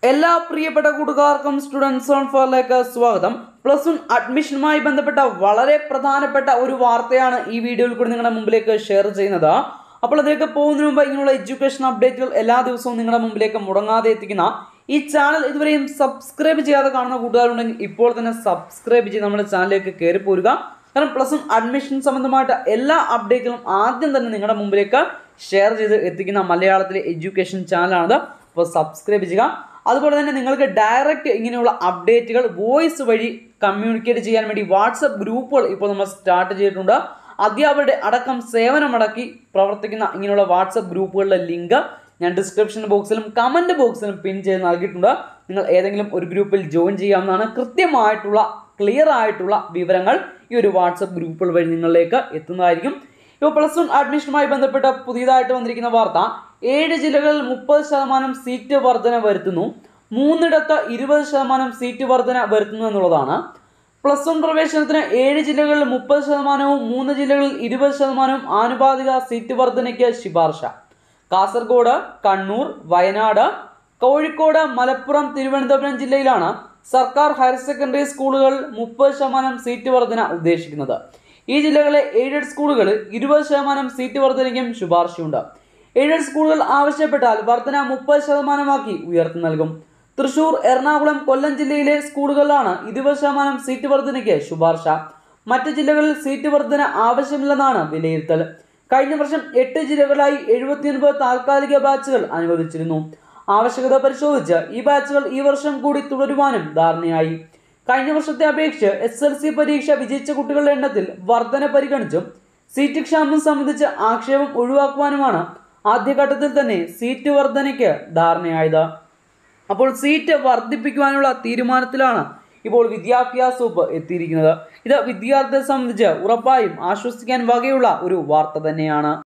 എല്ലാ പ്രിയപ്പെട്ട കൂട്ടുകാർക്കും സ്റ്റുഡൻസ് ഓൺ ഫോറിലേക്ക് സ്വാഗതം പ്ലസ് വൺ അഡ്മിഷനുമായി ബന്ധപ്പെട്ട വളരെ പ്രധാനപ്പെട്ട ഒരു വാർത്തയാണ് ഈ വീഡിയോയിൽ കൂടി നിങ്ങളുടെ മുമ്പിലേക്ക് ഷെയർ ചെയ്യുന്നത് അപ്പോൾ അതിലേക്ക് പോകുന്നതിന് മുമ്പ് ഇങ്ങനെയുള്ള എഡ്യൂക്കേഷൻ അപ്ഡേറ്റുകൾ എല്ലാ ദിവസവും നിങ്ങളുടെ മുമ്പിലേക്ക് മുടങ്ങാതെ എത്തിക്കുന്ന ഈ ചാനൽ ഇതുവരെയും സബ്സ്ക്രൈബ് ചെയ്യാതെ കാണുന്ന കൂട്ടുകാരുണ്ടെങ്കിൽ ഇപ്പോൾ തന്നെ സബ്സ്ക്രൈബ് ചെയ്ത് നമ്മുടെ ചാനലിലേക്ക് കയറി പോരുക കാരണം പ്ലസ് വൺ അഡ്മിഷൻ സംബന്ധമായിട്ട് എല്ലാ അപ്ഡേറ്റുകളും ആദ്യം തന്നെ നിങ്ങളുടെ മുമ്പിലേക്ക് ഷെയർ ചെയ്ത് എത്തിക്കുന്ന മലയാളത്തിലെ എഡ്യൂക്കേഷൻ ചാനലാണത് അപ്പോൾ സബ്സ്ക്രൈബ് ചെയ്യുക അതുപോലെ തന്നെ നിങ്ങൾക്ക് ഡയറക്റ്റ് ഇങ്ങനെയുള്ള അപ്ഡേറ്റുകൾ വോയിസ് വഴി കമ്മ്യൂണിക്കേറ്റ് ചെയ്യാൻ വേണ്ടി വാട്സപ്പ് ഗ്രൂപ്പുകൾ ഇപ്പോൾ നമ്മൾ സ്റ്റാർട്ട് ചെയ്തിട്ടുണ്ട് അധ്യാപകരുടെ അടക്കം സേവനമടക്കി പ്രവർത്തിക്കുന്ന ഇങ്ങനെയുള്ള വാട്സപ്പ് ഗ്രൂപ്പുകളുടെ ലിങ്ക് ഞാൻ ഡിസ്ക്രിപ്ഷൻ ബോക്സിലും കമൻറ്റ് ബോക്സിലും പിൻ ചെയ്ത് നൽകിയിട്ടുണ്ട് നിങ്ങൾ ഏതെങ്കിലും ഒരു ഗ്രൂപ്പിൽ ജോയിൻ ചെയ്യാവുന്നതാണ് കൃത്യമായിട്ടുള്ള ക്ലിയർ ആയിട്ടുള്ള വിവരങ്ങൾ ഈ ഒരു വാട്സപ്പ് ഗ്രൂപ്പുകൾ വഴി നിങ്ങളിലേക്ക് എത്തുന്നതായിരിക്കും ഇപ്പോൾ പ്ലസ് വൺ അഡ്മിഷനുമായി ബന്ധപ്പെട്ട പുതിയതായിട്ട് വന്നിരിക്കുന്ന വാർത്ത ഏഴ് ജില്ലകളിൽ മുപ്പത് ശതമാനം സീറ്റ് വർധന വരുത്തുന്നു മൂന്നിടത്ത് ഇരുപത് ശതമാനം സീറ്റ് വർധന വരുത്തുന്നു എന്നുള്ളതാണ് പ്ലസ് വൺ പ്രവേശനത്തിന് ഏഴ് ജില്ലകളിൽ മുപ്പത് ശതമാനവും മൂന്ന് ജില്ലകളിൽ ഇരുപത് ശതമാനവും ആനുപാതിക സീറ്റ് വർധനയ്ക്ക് ശുപാർശ കാസർഗോഡ് കണ്ണൂർ വയനാട് കോഴിക്കോട് മലപ്പുറം തിരുവനന്തപുരം ജില്ലയിലാണ് സർക്കാർ ഹയർ സെക്കൻഡറി സ്കൂളുകൾ മുപ്പത് ശതമാനം സീറ്റ് വർധന ഉദ്ദേശിക്കുന്നത് ഈ ജില്ലകളിലെ എയ്ഡഡ് സ്കൂളുകളിൽ ഇരുപത് ശതമാനം സീറ്റ് വർധനയ്ക്കും ശുപാർശയുണ്ട് എയ്ഡഡ് സ്കൂളുകൾ ആവശ്യപ്പെട്ടാൽ വർധന മുപ്പത് ശതമാനമാക്കി ഉയർത്തി നൽകും തൃശൂർ എറണാകുളം കൊല്ലം ജില്ലയിലെ സ്കൂളുകളിലാണ് ഇരുപത് ശതമാനം സീറ്റ് വർധനയ്ക്ക് ശുപാർശ മറ്റ് ജില്ലകളിൽ സീറ്റ് വർധന ആവശ്യമില്ലെന്നാണ് വിലയിരുത്തൽ കഴിഞ്ഞ വർഷം എട്ട് ജില്ലകളിലായി എഴുപത്തിയൊൻപത് താൽക്കാലിക ബാച്ചുകൾ അനുവദിച്ചിരുന്നു ആവശ്യകത പരിശോധിച്ച് ഈ ബാച്ചുകൾ ഈ വർഷം കൂടി തുടരുവാനും ധാരണയായി കഴിഞ്ഞ വർഷത്തെ അപേക്ഷിച്ച് എസ് എൽ സി പരീക്ഷ വിജയിച്ച കുട്ടികളുടെ എണ്ണത്തിൽ വർധന പരിഗണിച്ചും സീറ്റ് ക്ഷാമം സംബന്ധിച്ച് ആക്ഷേപം ഒഴിവാക്കുവാനുമാണ് ആദ്യഘട്ടത്തിൽ തന്നെ സീറ്റ് വർധനയ്ക്ക് ധാരണയായത് അപ്പോൾ സീറ്റ് വർദ്ധിപ്പിക്കുവാനുള്ള തീരുമാനത്തിലാണ് ഇപ്പോൾ വിദ്യാഭ്യാസ വകുപ്പ് എത്തിയിരിക്കുന്നത് ഇത് വിദ്യാർത്ഥിയെ സംബന്ധിച്ച് ഉറപ്പായും ആശ്വസിക്കാൻ വകയുള്ള ഒരു വാർത്ത തന്നെയാണ്